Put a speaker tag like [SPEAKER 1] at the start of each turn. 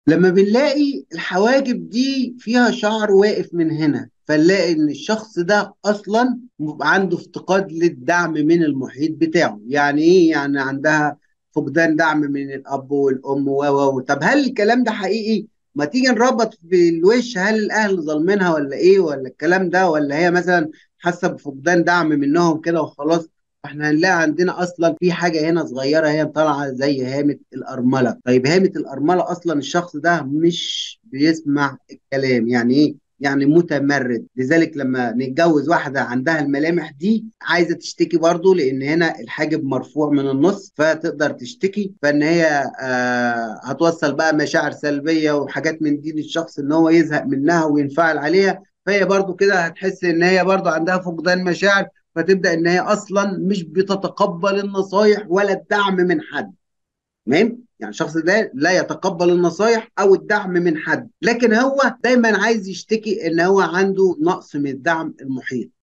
[SPEAKER 1] لما بنلاقي الحواجب دي فيها شعر واقف من هنا فنلاقي ان الشخص ده اصلا عنده افتقاد للدعم من المحيط بتاعه يعني ايه يعني عندها فقدان دعم من الاب والام و و طب هل الكلام ده حقيقي ما تيجي نربط في الوش هل الاهل ظالمينها ولا ايه ولا الكلام ده ولا هي مثلا حاسه بفقدان دعم منهم كده وخلاص احنا هنلاقي عندنا اصلا في حاجه هنا صغيره هي طالعه زي هامه الارمله طيب هامه الارمله اصلا الشخص ده مش بيسمع الكلام يعني ايه يعني متمرد لذلك لما نتجوز واحدة عندها الملامح دي عايزة تشتكي برضو لأن هنا الحاجب مرفوع من النص فتقدر تشتكي فإن هي آه هتوصل بقى مشاعر سلبية وحاجات من دي للشخص إن هو يزهق منها وينفعل عليها فهي برضو كده هتحس إن هي برضو عندها فقدان مشاعر فتبدأ إن هي أصلا مش بتتقبل النصايح ولا الدعم من حد تمام يعني الشخص ده لا يتقبل النصايح او الدعم من حد لكن هو دايما عايز يشتكي ان هو عنده نقص من الدعم المحيط